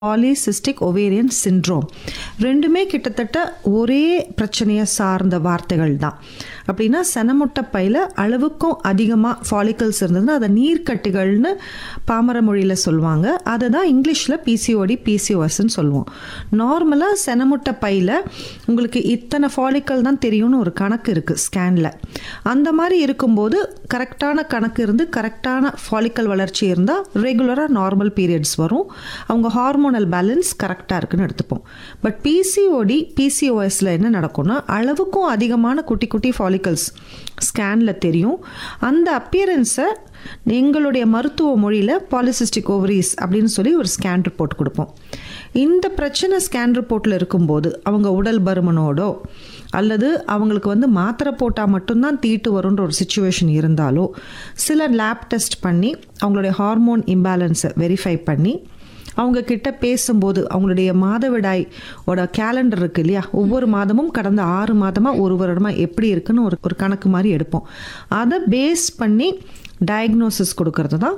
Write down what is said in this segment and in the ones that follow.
polycystic ovarian syndrome ரெண்டுமே கிட்டத்தட்ட ஒரே பிரச்சனையை சார்ந்த வார்த்தைகள் தான் அப்படின்னா செனமுட்டை பையில் அளவுக்கும் அதிகமாக ஃபாலிக்கல்ஸ் இருந்ததுன்னா அதை நீர்க்கட்டிகள்னு பாமர மொழியில் சொல்லுவாங்க அதை தான் இங்கிலீஷில் பிசிஓடி பிசிஓஎஸ்ன்னு சொல்லுவோம் நார்மலாக செனமுட்டை பையில் உங்களுக்கு இத்தனை ஃபாலிக்கல் தான் தெரியும்னு ஒரு கணக்கு இருக்குது ஸ்கேனில் அந்த மாதிரி இருக்கும்போது கரெக்டான கணக்கு இருந்து கரெக்டான ஃபாலிக்கல் வளர்ச்சி இருந்தால் ரெகுலராக நார்மல் பீரியட்ஸ் வரும் அவங்க ஹார்மோனல் பேலன்ஸ் கரெக்டாக இருக்குன்னு எடுத்துப்போம் பட் பிசிஓடி பிசிஓஎஸில் என்ன நடக்கும்னா அளவுக்கும் அதிகமான குட்டி குட்டி ஃபாலிக்கல்ஸ் ஸ்கேனில் தெரியும் அந்த அப்பியரன்ஸை எங்களுடைய மருத்துவ மொழியில் பாலிசிஸ்டிக் ஓவரிஸ் அப்படின்னு சொல்லி ஒரு ஸ்கேன் ரிப்போர்ட் கொடுப்போம் இந்த பிரச்சனை ஸ்கேன் ரிப்போர்ட்டில் இருக்கும்போது அவங்க உடல் பருமனோடோ அல்லது அவங்களுக்கு வந்து மாத்திரை போட்டால் மட்டும்தான் தீட்டு வரும்ன்ற ஒரு சுச்சுவேஷன் இருந்தாலோ சில லேப் டெஸ்ட் பண்ணி அவங்களுடைய ஹார்மோன் இம்பேலன்ஸை வெரிஃபை பண்ணி அவங்க கிட்ட பேசும்போது அவங்களுடைய மாதவிடாய் ஓட கேலண்டர் இருக்கு இல்லையா ஒவ்வொரு மாதமும் கடந்த ஆறு மாதமாக ஒரு வருடமாக எப்படி இருக்குன்னு ஒரு ஒரு கணக்கு மாதிரி எடுப்போம் அதை பேஸ் பண்ணி டயக்னோசிஸ் கொடுக்கறது தான்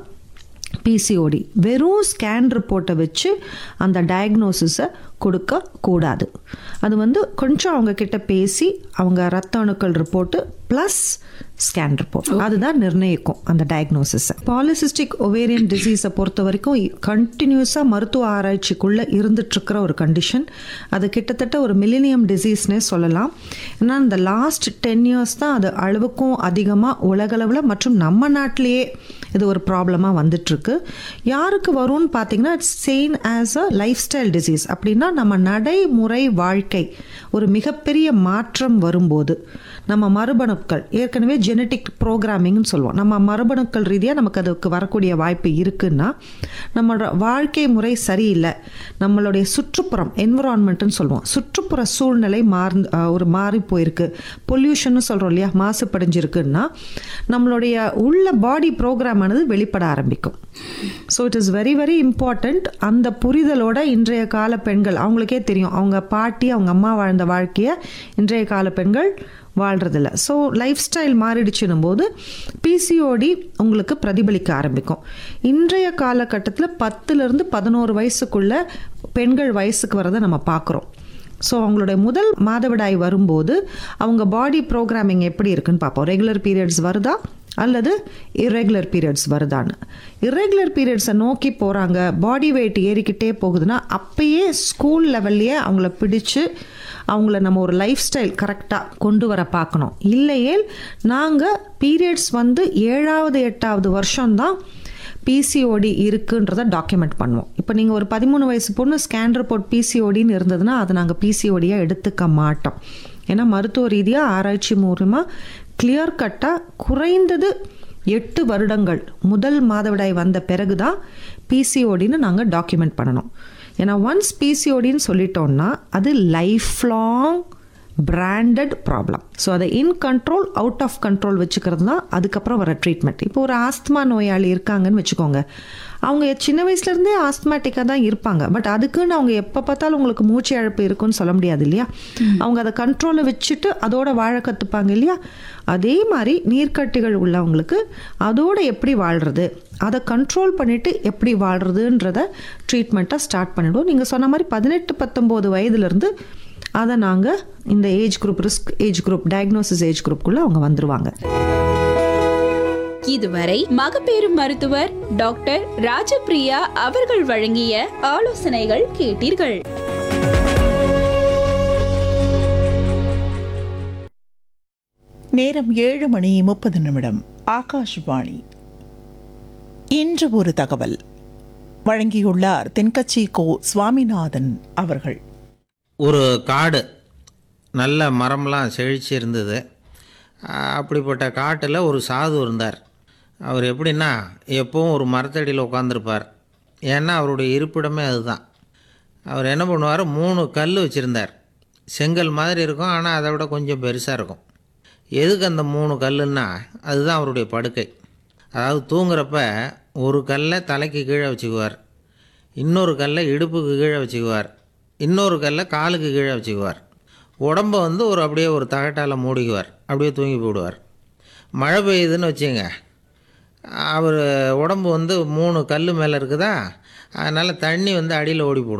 பிசிஓடி வெறும் ஸ்கேன் ரிப்போர்ட்டை வச்சு அந்த டயக்னோசிஸை கொடுக்க கூடாது அது வந்து கொஞ்சம் அவங்க கிட்ட பேசி அவங்க ரத்த அணுக்கள் ரிப்போர்ட்டு ப்ளஸ் ஸ்கேன் ரிப்போர்ட் அதுதான் நிர்ணயிக்கும் அந்த டயக்னோசிஸை பாலிசிஸ்டிக் ஒவேரியன் டிசீஸை பொறுத்த வரைக்கும் கண்டினியூஸாக மருத்துவ ஆராய்ச்சிக்குள்ளே இருந்துட்டுருக்கிற ஒரு கண்டிஷன் அது கிட்டத்தட்ட ஒரு மில்லினியம் டிசீஸ்னே சொல்லலாம் ஏன்னா இந்த லாஸ்ட் டென் இயர்ஸ் தான் அது அளவுக்கும் அதிகமாக உலகளவில் மற்றும் நம்ம நாட்டிலேயே இது ஒரு ப்ராப்ளமாக வந்துட்டுருக்கு யாருக்கு வரும்னு பார்த்தீங்கன்னா it's same as a lifestyle disease அப்படின்னா நம்ம நடைமுறை வாழ்க்கை ஒரு மிகப்பெரிய மாற்றம் வரும்போது நம்ம மரபணுக்கள் ஏற்கனவே ஜெனட்டிக் ப்ரோக்ராமிங்னு சொல்லுவோம் நம்ம மரபணுக்கள் ரீதியாக நமக்கு அதுக்கு வரக்கூடிய வாய்ப்பு இருக்குன்னா நம்மளோட வாழ்க்கை முறை சரியில்லை நம்மளுடைய சுற்றுப்புறம் என்விரான்மெண்ட்டுன்னு சொல்லுவோம் சுற்றுப்புற சூழ்நிலை மார்ந்து ஒரு மாறி போயிருக்கு பொல்யூஷன் சொல்கிறோம் இல்லையா மாசுபடைஞ்சிருக்குன்னா நம்மளுடைய உள்ள பாடி ப்ரோக்ராமானது வெளிப்பட ஆரம்பிக்கும் so it is very very important அந்த புரிதலோட இன்றைய கால பெண்கள் அவங்களுக்கே தெரியும் அவங்க பாட்டி அவங்க அம்மா வாழ்ந்த வாழ்க்கையை இன்றைய கால பெண்கள் வாழ்கிறதில்ல ஸோ லைஃப் ஸ்டைல் மாறிடுச்சுன்னும் போது பிசிஓடி உங்களுக்கு பிரதிபலிக்க ஆரம்பிக்கும் இன்றைய காலகட்டத்தில் பத்துலேருந்து பதினோரு வயசுக்குள்ள பெண்கள் வயசுக்கு வரதை நம்ம பார்க்குறோம் ஸோ அவங்களுடைய முதல் மாதவிடாய் வரும்போது அவங்க பாடி ப்ரோக்ராமிங் எப்படி இருக்குன்னு பார்ப்போம் ரெகுலர் பீரியட்ஸ் வருதா அல்லது இரெகுலர் பீரியட்ஸ் வருதான்னு இரெகுலர் பீரியட்ஸை நோக்கி போகிறாங்க பாடி வெயிட் ஏறிக்கிட்டே போகுதுன்னா அப்பயே ஸ்கூல் லெவல்லையே அவங்கள பிடிச்சு அவங்கள நம்ம ஒரு லைஃப் ஸ்டைல் கரெக்டாக கொண்டு வர பார்க்கணும் இல்லையே நாங்கள் பீரியட்ஸ் வந்து ஏழாவது எட்டாவது வருஷம்தான் பிசிஓடி இருக்குன்றதை டாக்குமெண்ட் பண்ணுவோம் இப்போ நீங்கள் ஒரு பதிமூணு வயசு பொண்ணு ஸ்கேன் ரிப்போர்ட் பிசிஓடின்னு இருந்ததுன்னா அதை நாங்கள் பிசிஓடியாக எடுத்துக்க மாட்டோம் ஏன்னா மருத்துவ ரீதியாக ஆராய்ச்சி மூலமாக கிளியர் கட்டாக குறைந்தது எட்டு வருடங்கள் முதல் மாதவிடாய் வந்த பிறகு தான் பிசிஓடின்னு நாங்கள் டாக்குமெண்ட் பண்ணணும் ஏன்னா ஒன்ஸ் பிசிஓடின்னு சொல்லிட்டோம்னா அது life long branded problem so அதை in control out of control வச்சுக்கிறது தான் அதுக்கப்புறம் வர ட்ரீட்மெண்ட் இப்போ ஒரு ஆஸ்துமா நோயாளி இருக்காங்கன்னு வச்சுக்கோங்க அவங்க சின்ன வயசுலேருந்தே ஆஸ்துமேட்டிக்காக தான் இருப்பாங்க பட் அதுக்குன்னு அவங்க எப்போ பார்த்தாலும் உங்களுக்கு மூச்சு இழப்பு இருக்குன்னு சொல்ல முடியாது இல்லையா அவங்க அதை கண்ட்ரோலில் வச்சுட்டு அதோட வாழ கற்றுப்பாங்க இல்லையா அதே மாதிரி நீர்க்கட்டிகள் உள்ளவங்களுக்கு அதோட எப்படி வாழ்கிறது அதை கண்ட்ரோல் பண்ணிவிட்டு எப்படி வாழ்கிறதுன்றத ட்ரீட்மெண்ட்டை ஸ்டார்ட் பண்ணிவிடுவோம் நீங்கள் சொன்ன மாதிரி பதினெட்டு பத்தொம்போது வயதுலேருந்து அதை நாங்கள் இந்த age group risk age group diagnosis age குரூப்புக்குள்ளே அவங்க வந்துருவாங்க இதுவரை மகப்பேறு மருத்துவர் டாக்டர் ராஜபிரியா அவர்கள் வழங்கிய ஆலோசனைகள் கேட்டீர்கள் நேரம் ஏழு மணி முப்பது நிமிடம் ஆகாஷ்வாணி இன்று ஒரு தகவல் வழங்கியுள்ளார் தென்கட்சி கோ சுவாமிநாதன் அவர்கள் ஒரு காடு நல்ல மரம்லாம் செழிச்சு இருந்தது அஹ் அப்படிப்பட்ட காட்டில் ஒரு சாது இருந்தார் அவர் எப்படின்னா எப்பவும் ஒரு மரத்தடியில் உட்காந்துருப்பார் ஏன்னா அவருடைய இருப்பிடமே அதுதான் அவர் என்ன பண்ணுவார் மூணு கல் வச்சுருந்தார் செங்கல் மாதிரி இருக்கும் ஆனால் அதை விட கொஞ்சம் பெருசாக இருக்கும் எதுக்கு அந்த மூணு கல்லுன்னா அதுதான் அவருடைய படுக்கை அதாவது தூங்குறப்ப ஒரு கல்லை தலைக்கு கீழே வச்சுக்குவார் இன்னொரு கல்லை இடுப்புக்கு கீழே வச்சுக்குவார் இன்னொரு கல்லை காலுக்கு கீழே வச்சுக்குவார் உடம்பை வந்து ஒரு அப்படியே ஒரு தகட்டால் மூடிக்குவார் அப்படியே தூங்கி போடுவார் மழை பெய்யுதுன்னு வச்சுங்க அவர் உடம்பு வந்து மூணு கல் மேலே இருக்குதா அதனால் தண்ணி வந்து அடியில் ஓடி போடும்